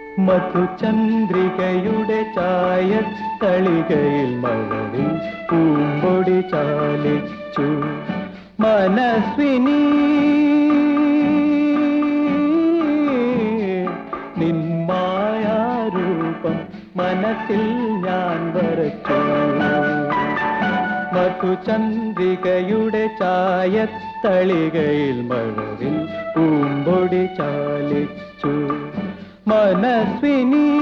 മധുചന്ദ്രികയുടെ ചായത്തളികയിൽ മഴവിൽ പൂമ്പൊടി ചാലിച്ചു മനസ്വിനി നിന്മായാരൂപം മനസ്സിൽ ഞാൻ വരച്ചു മധുചന്ദ്രികയുടെ ചായത്തളികയിൽ മഴവിൽ പൂമ്പൊടി ചാലിച്ചു മനസ്വിനി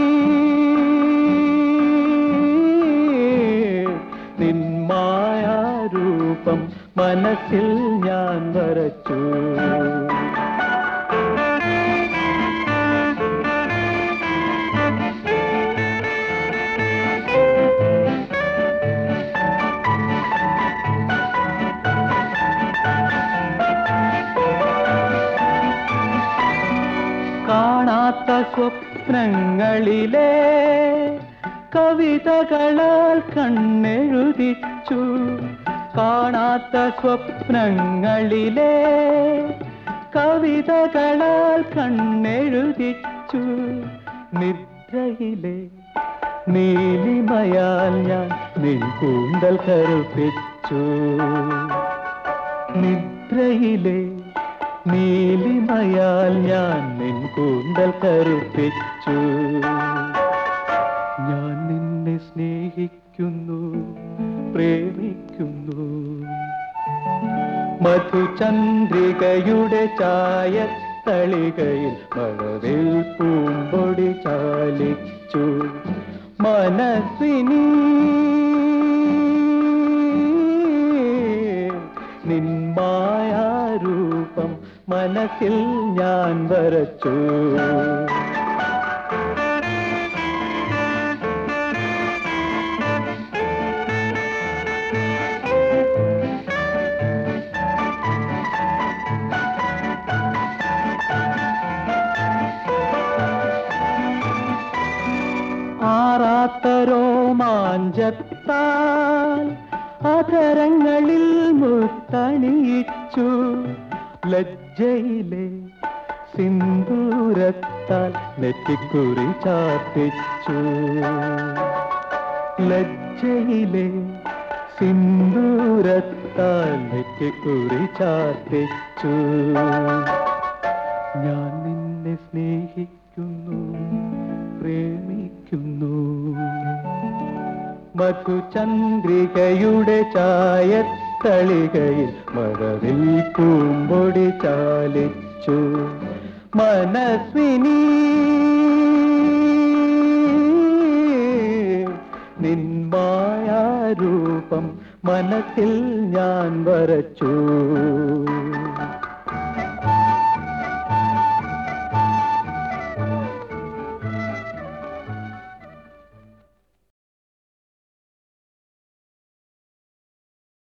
നിന്മായാരൂപം മനസ്സിൽ ഞാൻ വരച്ചു കാണാത്ത സ്വപ്നങ്ങളിലെ കവിതകളാൽ കണ്ണെഴുതിച്ചു കാണാത്ത സ്വപ്നങ്ങളിലെ കവിതകളാൽ കണ്ണെഴുതിച്ചു നിദ്രയിലെ നീലിമയാൽ ഞാൻ നിൻ കൂന്തൽ കറുപ്പിച്ചു നിദ്രയിലെ നീലിമയാൽ ഞാൻ നിൻ കൂന്തൽ കറുപ്പിച്ചു ഞാൻ നിന്നെ സ്നേഹിക്കുന്നു പ്രേമിക്കുന്നു മധുചന്ദ്രികയുടെ ചായത്തളികയിൽ മഴവിൽ പൂമ്പൊടി ചാലിച്ചു മനസ്സിനി നിന്മായാരൂപം മനസ്സിൽ ഞാൻ വരച്ചു ആറാത്തരോ മാഞ്ചത്താൽ അധരങ്ങളിൽ മുത്തണിയിച്ചു ലജ്ജയിലെ സിന്ദൂരത്താൽ നെറ്റിക്കുറി ചാർത്തിച്ചു ലജ്ജയിലെ സിന്ദൂരത്താൽ നെറ്റിക്കുറി ചാർത്തിച്ചു ഞാൻ നിന്നെ സ്നേഹിക്കുന്നു പ്രേമിക്കുന്നു മധുചന്ദ്രികയുടെ ചായത്തളികയിൽ മഴവിൽ പൂമ്പൊടി ചാലിച്ചു മനസ്വിനി നിന്മായാരൂപം മനസ്സിൽ ഞാൻ വരച്ചു